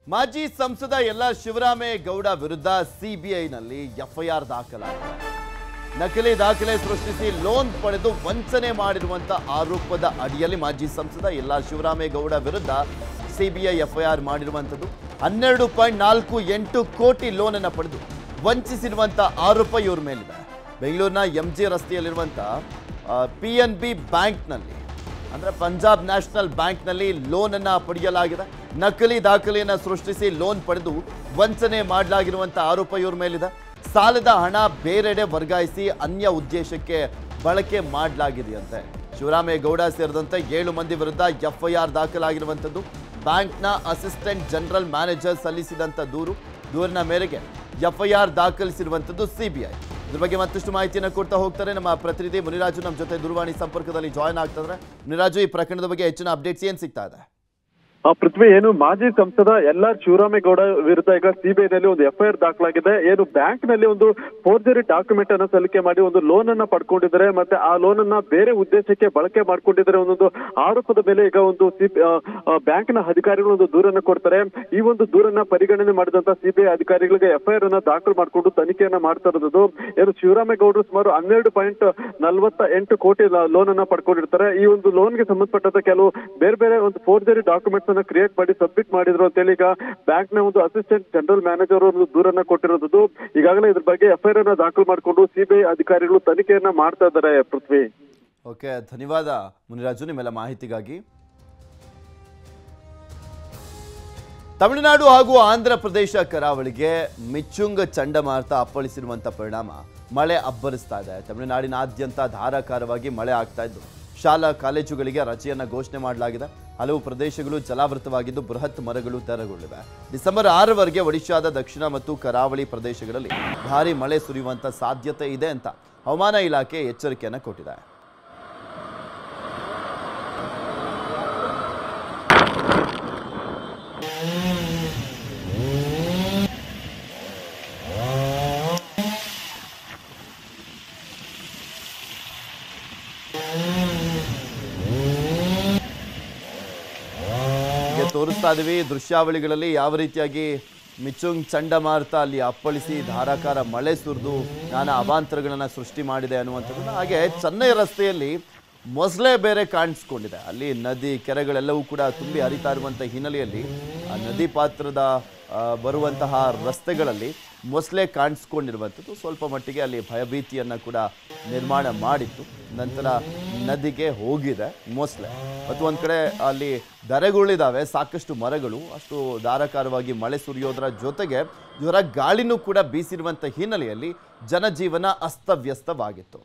ಮಾಜಿ ಸಂಸದ L R Shivaramegowda ವಿರುದ್ಧ ಸಿಬಿಐನಲ್ಲಿ ಎಫ್ಐಆರ್ ದಾಖಲಾಗಿದೆ ನಕಲಿ ದಾಖಲೆ ಸೃಷ್ಟಿಸಿ ಲೋನ್ ಪಡೆದು ವಂಚನೆ ಮಾಡಿರುವಂತ ಆರೋಪದ ಅಡಿಯಲ್ಲಿ ಮಾಜಿ ಸಂಸದ ಎಲ್ ಆರ್ ಶಿವರಾಮೇಗೌಡ ವಿರುದ್ಧ ಸಿಬಿಐ ಎಫ್ಐಆರ್ ಮಾಡಿರುವಂಥದ್ದು ಹನ್ನೆರಡು ಪಾಯಿಂಟ್ ನಾಲ್ಕು ಎಂಟು ಕೋಟಿ ಲೋನ್ ಅನ್ನು ಪಡೆದು ವಂಚಿಸಿರುವಂತ ಆರೋಪ ಇವ್ರ ಮೇಲಿದೆ ಬೆಂಗಳೂರಿನ ಎಂ ಜಿ ರಸ್ತೆಯಲ್ಲಿರುವಂತ ಪಿ ಎನ್ ಬಿ ಬ್ಯಾಂಕ್ನಲ್ಲಿ ಅಂದ್ರೆ ಪಂಜಾಬ್ ನ್ಯಾಷನಲ್ ಬ್ಯಾಂಕ್ನಲ್ಲಿ ಲೋನ್ ಅನ್ನ ಪಡೆಯಲಾಗಿದೆ ನಕಲಿ ದಾಖಲೆಯನ್ನ ಸೃಷ್ಟಿಸಿ ಲೋನ್ ಪಡೆದು ವಂಚನೆ ಮಾಡಲಾಗಿರುವಂತ ಆರೋಪ ಇವ್ರ ಮೇಲಿದೆ ಸಾಲದ ಹಣ ಬೇರೆಡೆ ವರ್ಗಾಯಿಸಿ ಅನ್ಯ ಉದ್ದೇಶಕ್ಕೆ ಬಳಕೆ ಮಾಡಲಾಗಿದೆಯಂತೆ ಶಿವರಾಮೇಗೌಡ ಸೇರಿದಂತೆ ಏಳು ಮಂದಿ ವಿರುದ್ಧ ಎಫ್ಐಆರ್ ದಾಖಲಾಗಿರುವಂಥದ್ದು ಬ್ಯಾಂಕ್ನ ಅಸಿಸ್ಟೆಂಟ್ ಜನರಲ್ ಮ್ಯಾನೇಜರ್ ಸಲ್ಲಿಸಿದಂಥ ದೂರು ದೂರಿನ ಮೇರೆಗೆ ಎಫ್ಐಆರ್ ದಾಖಲಿಸಿರುವಂಥದ್ದು ಸಿಬಿಐ ಇದ್ರ ಬಗ್ಗೆ ಮತ್ತಷ್ಟು ಮಾಹಿತಿಯನ್ನು ಕೊಡ್ತಾ ಹೋಗ್ತಾರೆ ನಮ್ಮ ಪ್ರತಿನಿಧಿ ಮುನಿರಾಜು ನಮ್ಮ ಜೊತೆ ದೂರವಾಣಿ ಸಂಪರ್ಕದಲ್ಲಿ ಜಾಯ್ನ್ ಆಗ್ತಿದ್ರೆ ಮುನಿರಾಜು ಈ ಪ್ರಕರಣದ ಬಗ್ಗೆ ಹೆಚ್ಚಿನ ಅಪ್ಡೇಟ್ಸ್ ಏನ್ ಸಿಗ್ತಾ ಇದೆ ಆ ಪೃಥ್ವಿ ಏನು ಮಾಜಿ ಸಂಸದ ಎಲ್ ಆರ್ ಶಿವರಾಮೇಗೌಡ ವಿರುದ್ಧ ಈಗ ಸಿಬಿಐನಲ್ಲಿ ಒಂದು ಎಫ್ಐಆರ್ ದಾಖಲಾಗಿದೆ ಏನು ಬ್ಯಾಂಕ್ ನಲ್ಲಿ ಒಂದು ಫೋರ್ಜರಿ ಡಾಕ್ಯುಮೆಂಟ್ ಅನ್ನ ಸಲ್ಲಿಕೆ ಮಾಡಿ ಒಂದು ಲೋನ್ ಅನ್ನ ಪಡ್ಕೊಂಡಿದ್ದಾರೆ ಮತ್ತೆ ಆ ಲೋನ್ ಅನ್ನ ಬೇರೆ ಉದ್ದೇಶಕ್ಕೆ ಬಳಕೆ ಮಾಡ್ಕೊಂಡಿದ್ದಾರೆ ಒಂದೊಂದು ಆರೋಪದ ಮೇಲೆ ಈಗ ಒಂದು ಬ್ಯಾಂಕ್ ನ ಅಧಿಕಾರಿಗಳು ಒಂದು ದೂರನ್ನ ಕೊಡ್ತಾರೆ ಈ ಒಂದು ದೂರನ್ನ ಪರಿಗಣನೆ ಮಾಡಿದಂತ ಸಿಬಿಐ ಅಧಿಕಾರಿಗಳಿಗೆ ಎಫ್ಐಆರ್ ಅನ್ನ ದಾಖಲು ಮಾಡಿಕೊಂಡು ತನಿಖೆಯನ್ನ ಮಾಡ್ತಾ ಇರೋದು ಏನು ಶಿವರಾಮೇಗೌಡರು ಸುಮಾರು ಹನ್ನೆರಡು ಪಾಯಿಂಟ್ ನಲವತ್ತ ಎಂಟು ಕೋಟಿ ಲೋನ್ ಅನ್ನ ಪಡ್ಕೊಂಡಿರ್ತಾರೆ ಈ ಒಂದು ಲೋನ್ಗೆ ಸಂಬಂಧಪಟ್ಟಂತ ಕೆಲವು ಬೇರೆ ಬೇರೆ ಒಂದು ಫೋರ್ಜರಿ ಡಾಕ್ಯುಮೆಂಟ್ಸ್ ಅನ್ನ ಕ್ರಿಯೇಟ್ ಮಾಡಿ ಸಬ್ಮಿಟ್ ಮಾಡಿದ್ರು ಅಂತ ಹೇಳಿ ಈಗ ಬ್ಯಾಂಕ್ ನ ಒಂದು ಅಸಿಸ್ಟೆಂಟ್ ಜನರಲ್ ಮ್ಯಾನೇಜರ್ ಒಂದು ದೂರನ್ನ ಕೊಟ್ಟಿರೋದು ಈಗಾಗಲೇ ಇದ್ರ ಬಗ್ಗೆ ಎಫ್ಐಆರ್ ಅನ್ನ ದಾಖಲು ಮಾಡಿಕೊಂಡು ಸಿಬಿಐ ಅಧಿಕಾರಿಗಳು ತನಿಖೆಯನ್ನ ಮಾಡ್ತಾ ಇದ್ದಾರೆ ಪೃಥ್ವಿ ಓಕೆ ಧನ್ಯವಾದ ಮುನಿರಾಜು ನಿಮ್ಮೆಲ್ಲ ಮಾಹಿತಿಗಾಗಿ ತಮಿಳುನಾಡು ಹಾಗೂ ಆಂಧ್ರ ಪ್ರದೇಶ ಕರಾವಳಿಗೆ ಮಿಚ್ಚುಂಗ್ ಚಂಡಮಾರುತ ಅಪ್ಪಳಿಸಿರುವಂತ ಪರಿಣಾಮ ಮಳೆ ಅಬ್ಬರಿಸ್ತಾ ಇದೆ ತಮಿಳುನಾಡಿನಾದ್ಯಂತ ಧಾರಾಕಾರವಾಗಿ ಮಳೆ ಆಗ್ತಾ ಇದ್ದು ಶಾಲಾ ಕಾಲೇಜುಗಳಿಗೆ ರಜೆಯನ್ನ ಘೋಷಣೆ ಮಾಡಲಾಗಿದೆ ಹಲವು ಪ್ರದೇಶಗಳು ಜಲಾವೃತವಾಗಿದ್ದು ಬೃಹತ್ ಮರಗಳು ತೆರವುಗೊಂಡಿವೆ ಡಿಸೆಂಬರ್ ಆರವರೆಗೆ ಒಡಿಶಾದ ದಕ್ಷಿಣ ಮತ್ತು ಕರಾವಳಿ ಪ್ರದೇಶಗಳಲ್ಲಿ ಭಾರಿ ಮಳೆ ಸುರಿಯುವಂತ ಸಾಧ್ಯತೆ ಇದೆ ಅಂತ ಹವಾಮಾನ ಇಲಾಖೆ ಎಚ್ಚರಿಕೆಯನ್ನು ಕೊಟ್ಟಿದೆ ಹೀಗೆ ತೋರಿಸ್ತಾ ಇದೀವಿ ದೃಶ್ಯಾವಳಿಗಳಲ್ಲಿ ಯಾವ ರೀತಿಯಾಗಿ ಮಿಚುಂಗ್ ಚಂಡಮಾರುತ ಅಲ್ಲಿ ಅಪ್ಪಳಿಸಿ ಧಾರಾಕಾರ ಮಳೆ ಸುರಿದು ನಾನಾ ಅವಾಂತರಗಳನ್ನು ಸೃಷ್ಟಿ ಮಾಡಿದೆ ಅನ್ನುವಂಥದ್ದು ಹಾಗೆ ಚೆನ್ನೈ ರಸ್ತೆಯಲ್ಲಿ ಮೊಸಳೆ ಬೇರೆ ಕಾಣಿಸ್ಕೊಂಡಿದೆ ಅಲ್ಲಿ ನದಿ ಕೆರೆಗಳೆಲ್ಲವೂ ಕೂಡ ತುಂಬಿ ಹರಿತಾ ಇರುವಂಥ ಹಿನ್ನೆಲೆಯಲ್ಲಿ ಆ ನದಿ ಪಾತ್ರದ ಆ, ಬರುವಂತಹ ರಸ್ತೆಗಳಲ್ಲಿ ಮೊಸಳೆ ಕಾಣಿಸ್ಕೊಂಡಿರುವಂಥದ್ದು ಸ್ವಲ್ಪ ಮಟ್ಟಿಗೆ ಅಲ್ಲಿ ಭಯಭೀತಿಯನ್ನು ಕೂಡ ನಿರ್ಮಾಣ ಮಾಡಿತ್ತು ನಂತರ ನದಿಗೆ ಹೋಗಿದೆ ಮೊಸಳೆ ಮತ್ತು ಒಂದು ಕಡೆ ಅಲ್ಲಿ ದರೆಗುಳಿದಾವೆ ಸಾಕಷ್ಟು ಮರಗಳು ಅಷ್ಟು ಧಾರಾಕಾರವಾಗಿ ಮಳೆ ಸುರಿಯೋದರ ಜೊತೆಗೆ ಜ್ವರ ಗಾಳಿನೂ ಕೂಡ ಬೀಸಿರುವಂಥ ಹಿನ್ನೆಲೆಯಲ್ಲಿ ಜನಜೀವನ ಅಸ್ತವ್ಯಸ್ತವಾಗಿತ್ತು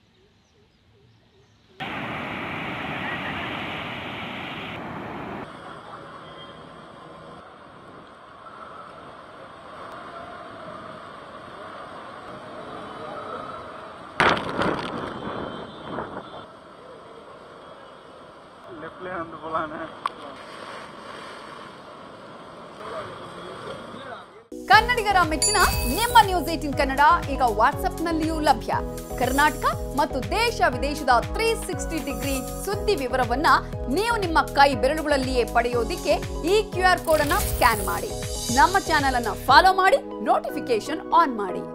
ಕನ್ನಡಿಗರ ಮೆಚ್ಚಿನ ನಿಮ್ಮ ನ್ಯೂಸ್ ಏಟಿನ್ ಕನ್ನಡ ಈಗ ವಾಟ್ಸ್ಆಪ್ನಲ್ಲಿಯೂ ಲಭ್ಯ ಕರ್ನಾಟಕ ಮತ್ತು ದೇಶ ವಿದೇಶದ ತ್ರೀ ಸಿಕ್ಸ್ಟಿ ಡಿಗ್ರಿ ಸುದ್ದಿ ವಿವರವನ್ನ ನೀವು ನಿಮ್ಮ ಕೈ ಬೆರಳುಗಳಲ್ಲಿಯೇ ಪಡೆಯೋದಿಕ್ಕೆ ಈ ಕ್ಯೂ ಆರ್ ಕೋಡ್ ಅನ್ನ ಸ್ಕ್ಯಾನ್ ಮಾಡಿ ನಮ್ಮ ಚಾನೆಲ್ ಅನ್ನ ಫಾಲೋ ಮಾಡಿ ನೋಟಿಫಿಕೇಶನ್ ಆನ್ ಮಾಡಿ